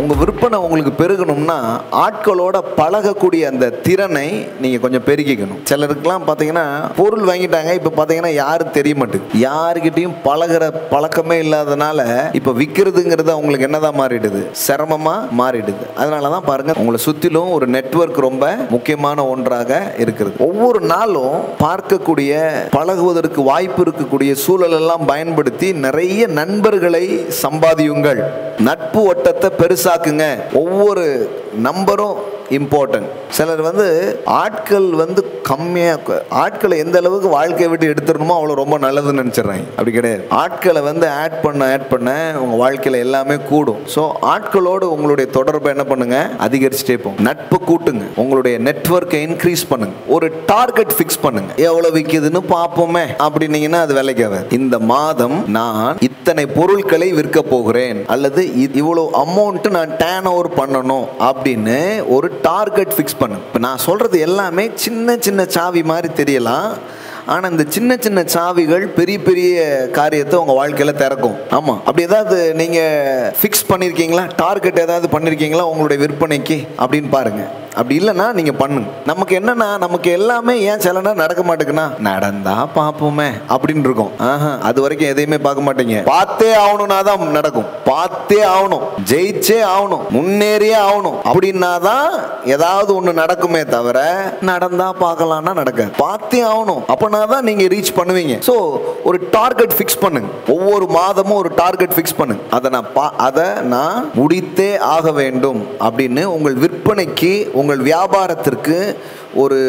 உங்க விற்பனை உங்களுக்கு பெருகணும்னா ஆட்களோட பழகக்கூடிய அந்த திறனை நீங்க கொஞ்சம் பெருக்கிக்கணும் சிலருக்குலாம் பாத்தீங்கன்னா பொருள் வாங்கிட்டாங்க இப்ப பாத்தீங்கன்னா யாரும் தெரிய மாட்டேங்குது யாருக்கிட்டையும் பழகுற பழக்கமே இல்லாதனால இப்ப விற்கிறதுங்கிறது அவங்களுக்கு என்னதான் மாறிடுது சிரமமா மாறிடுது அதனால தான் பாருங்க உங்களை சுத்திலும் ஒரு நெட்வொர்க் ரொம்ப முக்கியமான ஒன்றாக இருக்கிறது ஒவ்வொரு நாளும் பார்க்கக்கூடிய பழகுவதற்கு வாய்ப்பு இருக்கக்கூடிய சூழல் எல்லாம் பயன்படுத்தி நிறைய நண்பர்களை சம்பாதியுங்கள் நட்பு வட்டத்தை பெருசாக்குங்க ஒவ்வொரு நம்பரும் இம்பார்ட்டன்ட் சிலர் வந்து ஆட்கள் வந்து கம்மியாக ஆட்களை எந்த அளவுக்கு வாழ்க்கையை விட்டு எடுத்துடணுமோ அவ்வளோ ரொம்ப நல்லதுன்னு நினச்சிடுறாங்க அப்படி கிடையாது ஆட்களை வந்து ஆட் பண்ண ஆட் பண்ண உங்கள் வாழ்க்கையில் எல்லாமே கூடும் ஸோ ஆட்களோடு உங்களுடைய தொடர்பை என்ன பண்ணுங்க அதிகரிச்சுட்டே போங்க நட்பு கூட்டுங்க உங்களுடைய நெட்வொர்க்கை இன்க்ரீஸ் பண்ணுங்க ஒரு டார்கெட் ஃபிக்ஸ் பண்ணுங்க எவ்வளோ விற்கிதுன்னு பார்ப்போமே அப்படின்னீங்கன்னா அது விலைக்காது இந்த மாதம் நான் இத்தனை பொருட்களை விற்க போகிறேன் அல்லது இ- இவ்வளவு அமௌண்ட் நான் டேன் ஓவர் பண்ணணும் அப்படின்னு ஒரு டார்கெட் ஃபிக்ஸ் பண்ணு இப்போ நான் சொல்றது எல்லாமே சின்ன சின்ன சாவி மாதிரி தெரியலாம் ஆனால் இந்த சின்ன சின்ன சாவிகள் பெரிய பெரிய காரியத்தை உங்கள் வாழ்க்கையில் திறக்கும் ஆமாம் அப்படி ஏதாவது நீங்கள் ஃபிக்ஸ் பண்ணியிருக்கீங்களா டார்கெட் ஏதாவது பண்ணியிருக்கீங்களா உங்களுடைய விற்பனைக்கு அப்படின்னு பாருங்க அப்படி இல்லைன்னா நீங்கள் பண்ணுங்க நமக்கு என்னன்னா நமக்கு எல்லாமே ஏன் சில நேரம் நடக்க மாட்டேங்குன்னா நடந்தா பார்ப்போமே அப்படின்னு இருக்கும் ஆஹா அது வரைக்கும் எதையுமே பார்க்க மாட்டீங்க பார்த்தே ஆகணும்னா தான் நடக்கும் பார்த்தே ஆகணும் ஜெயிச்சே ஆகணும் முன்னேறியே ஆகணும் அப்படின்னா தான் ஏதாவது ஒன்று நடக்குமே தவிர நடந்தா பார்க்கலாம்னா நடக்காது பார்த்தே ஆகணும் அப்பனா தான் நீங்க ரீச் பண்ணுவீங்க ஸோ ஒரு டார்கெட் ஃபிக்ஸ் பண்ணுங்க ஒவ்வொரு மாதமும் ஒரு டார்கெட் ஃபிக்ஸ் பண்ணுங்க அதை நான் பா அதை நான் முடித்தே ஆக வேண்டும் அப்படின்னு உங்கள் விற்பனைக்கு உங்கள் வியாபாரத்திற்கு ஒரு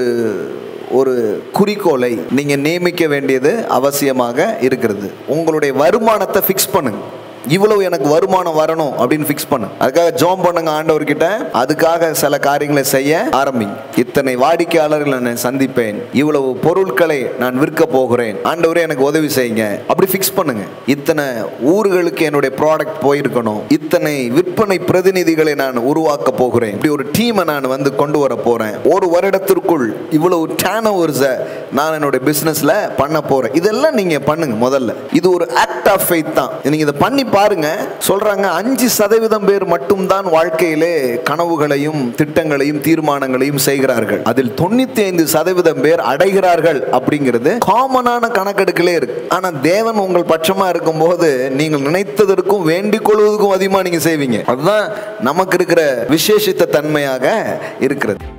ஒரு குறிக்கோளை நீங்க நியமிக்க வேண்டியது அவசியமாக இருக்கிறது உங்களுடைய வருமானத்தை ஃபிக்ஸ் பண்ணுங்க இவ்வளவு எனக்கு வருமானம் வரணும் அப்படின்னு ஃபிக்ஸ் பண்ணு அதுக்காக ஜோம் பண்ணுங்க ஆண்டவர்கிட்ட அதுக்காக சில காரியங்களை செய்ய ஆரம்பிங்க இத்தனை வாடிக்கையாளர்களை நான் சந்திப்பேன் இவ்வளவு பொருட்களை நான் விற்க போகிறேன் ஆண்டவரே எனக்கு உதவி செய்யுங்க அப்படி ஃபிக்ஸ் பண்ணுங்க இத்தனை ஊர்களுக்கு என்னுடைய ப்ராடக்ட் போயிருக்கணும் இத்தனை விற்பனை பிரதிநிதிகளை நான் உருவாக்க போகிறேன் இப்படி ஒரு டீமை நான் வந்து கொண்டு வர போறேன் ஒரு வருடத்திற்குள் இவ்வளவு டேன் ஓவர்ஸை நான் என்னுடைய பிசினஸ்ல பண்ண போறேன் இதெல்லாம் நீங்க பண்ணுங்க முதல்ல இது ஒரு ஆக்ட் ஆஃப் ஃபெய்த் தான் நீங்க இதை பண்ணி பாருங்க சொல்றாங்க அஞ்சு சதவீதம் பேர் மட்டும்தான் வாழ்க்கையிலே கனவுகளையும் திட்டங்களையும் தீர்மானங்களையும் செய்கிறார்கள் அதில் தொண்ணூத்தி ஐந்து சதவீதம் பேர் அடைகிறார்கள் அப்படிங்கிறது காமனான கணக்கெடுக்கலே இருக்கு ஆனா தேவன் உங்கள் பட்சமா இருக்கும்போது நீங்கள் நினைத்ததற்கும் வேண்டிக் கொள்வதற்கும் அதிகமா நீங்க செய்வீங்க அதுதான் நமக்கு இருக்கிற விசேஷித்த தன்மையாக இருக்கிறது